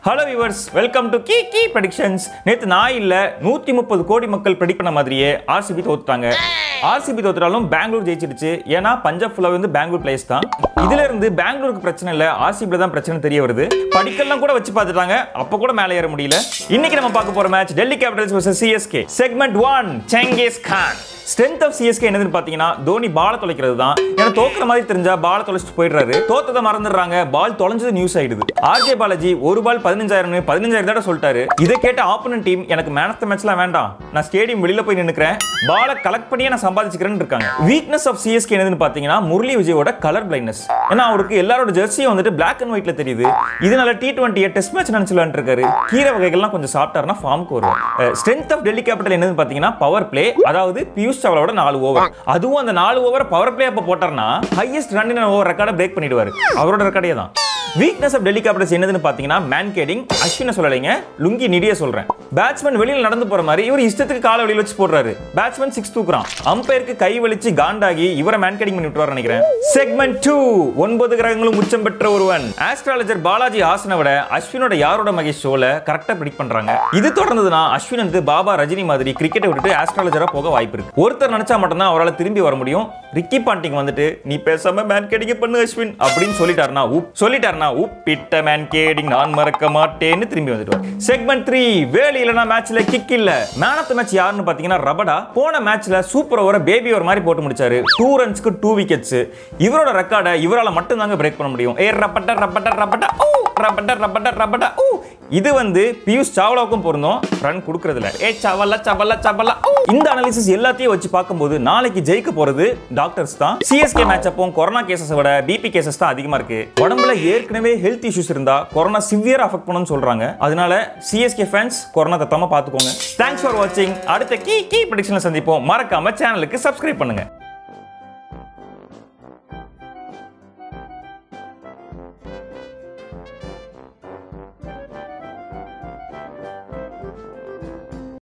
Hello viewers welcome to கீ கீ predictions நேத்து நான் இல்ல நூத்தி முப்பது கோடி மக்கள் ப்ரெடிக்ட் பண்ண மாதிரியே ஆர்சிபி தோத்துட்டாங்க ஆர்சிபி தோத்துட்டாலும் பெங்களூர் ஜெயிச்சிடுச்சு ஏன்னா பஞ்சாப் ஃபுல்லாக வந்து பெங்களூர் பிளேஸ் தான் இதுல இருந்து பெங்களூருக்கு பிரச்சனை இல்ல ஆர்சிபில தான் பிரச்சனை தெரிய வருது படிக்கல்லாம் கூட வச்சு பார்த்துட்டாங்க அப்ப கூட மேலே ஏற முடியல இன்னைக்கு நம்ம பார்க்க போற match Delhi Capitals vs CSK segment one செங்கேஸ் கான் ஸ்ட்ரென்த் ஆஃப் சிஎஸ்கே என்னதுன்னு பாத்தீங்கன்னா தோனி பால தொலைக்கிறது தான் ஏன்னா தோக்குற மாதிரி தெரிஞ்சா பால தொலைச்சிட்டு போயிடுறாரு தோத்ததை மறந்துடுறாங்க பால் தொலைஞ்சது நியூஸ் ஆயிடுது ஆர்ஜே பாலாஜி ஒரு பால் பதினஞ்சாயிரம் பதினஞ்சாயிரம் தடவை சொல்லிட்டாரு இதை கேட்ட ஆப்போனன்ட் டீம் எனக்கு மேன் ஆஃப் த மேட்ச்லாம் வேண்டாம் நான் ஸ்டேடியம் வெளியில போய் நின்னுக்கிறேன் பாலை கலெக்ட் பண்ணியே நான் சம்பாதிச்சுக்கிறேன்னு இருக்காங்க வீக்னஸ் ஆஃப் சிஎஸ்கே என்னதுன்னு பாத்தீங்கன்னா முரளி விஜயோட கலர் பிளைட்னஸ் ஏன்னா அவருக்கு எல்லாரோட ஜெர்சியும் வந்துட்டு பிளாக் அண்ட் ஒயிட்ல தெரியுது இதனால டி டுவெண்ட்டி டெஸ்ட் மேட்ச் நினைச்சு விளையாண்டுருக்காரு கீரை வகைகள்லாம் கொஞ்சம் சாப்பிட்டாருன்னா ஃபார்முக்கு வரும் ஸ்ட்ரென்த் ஆஃப் டெல்லி கேபிட்டல் என்னதுன்னு பாத்தீங்கன்னா பவர் பிளே அதாவது பியூஷ் சாவலோட நாலு ஓவர் அதுவும் அந்த நாலு ஓவர் பவர் பிளே அப்ப போட்டார்னா ஹையஸ்ட் ரன் ஓவர் ரெக்கார்டை பிரேக் பண்ணிடுவாரு அவரோட ரெக்கார்டே தான் வீக்னஸ் ஆஃப் டெல்லி கேபிட்டல்ஸ் என்னதுன்னு பாத்தீங்கன்னா மேன் கேடிங் அஸ்வினை சொல்லலைங்க லுங்கி நிடிய சொல்றேன் பேட்ஸ்மேன் வெளியில நடந்து போற மாதிரி இவர் இஷ்டத்துக்கு கால வெளியில வச்சு போடுறாரு பேட்ஸ்மேன் சிக்ஸ் தூக்குறான் அம்பையருக்கு கை வலிச்சு காண்டாகி இவரை மேன் கேடிங் பண்ணி விட்டுவார் நினைக்கிறேன் செக்மெண்ட் டூ ஒன்பது கிரகங்களும் உச்சம் பெற்ற ஒருவன் ஆஸ்ட்ராலஜர் பாலாஜி ஹாசனை விட அஸ்வினோட யாரோட மகேஷ் ஷோல கரெக்டா பிடிக் பண்றாங்க இது தொடர்ந்ததுன்னா அஸ்வின் வந்து பாபா ரஜினி மாதிரி கிரிக்கெட்டை விட்டுட்டு ஆஸ்ட்ராலஜரா போக வாய்ப்பு இருக்கு ஒருத்தர் நினைச்சா மட்டும்தான் அவரால் திரும்பி வர முடியும் ரிக்கி பாண்டிங் வந்துட்டு நீ பேசாம மேன் கேடிங் பண்ணு அஸ்வின் அப்படின்னு சொல்லிட்டாருனா உப் சொல்லிட்டாருனா உப் பிட்ட மேன் கேடிங் நான் மறக்க மாட்டேன்னு திரும்பி வந்துட்டு செக்மெண்ட் த்ரீ வேலி இல்லனா மேட்ச்ல கிக் இல்ல மேன் ஆஃப் த மேட்ச் யாருன்னு பாத்தீங்கன்னா ரபடா போன மேட்ச்ல சூப்பர் ஓவர பேபி ஓவர் மாதிரி போட்டு முடிச்சாரு டூ ரன்ஸ்க்கு டூ விக்கெட்ஸ் இவரோட ரெக்கார்டை இவரால மட்டும் தாங்க பிரேக் பண்ண முடியும் ஏ ரப்பட்ட ரப்பட்ட ரப்பட்ட ஓ ரப்பட்ட ரப்பட்ட ரப்பட்ட ஓ இது வந்து பியூஷ் சாவ்லாவுக்கும் பொருந்தும் ரன் கொடுக்கறதுல ஏ சவல்ல சவல்ல சவல்ல ஓ. இந்த அனாலிசிஸ் எல்லாத்தையும் வச்சு பார்க்கும்போது நாளைக்கு ஜெயிக்க போறது டாக்டர்ஸ் தான் சிஎஸ்கே மேட்ச் அப்போ கொரோனா கேசஸ் விட பிபி கேசஸ் தான் அதிகமா இருக்கு உடம்புல ஏற்கனவே ஹெல்த் இஷ்யூஸ் இருந்தா கொரோனா சிவியர் அஃபெக்ட் பண்ணுன்னு சொல்றாங்க அதனால சிஎஸ்கே ஃபேன்ஸ் கொரோனா தத்தாம பாத்துக்கோங்க தேங்க்ஸ் ஃபார் வாட்சிங் அடுத்த கீ கீ ப்ரெடிக்ஷன்ல சந்திப்போம் மறக்காம சேனலுக்கு சப்ஸ்கிரைப் பண்ணுங்க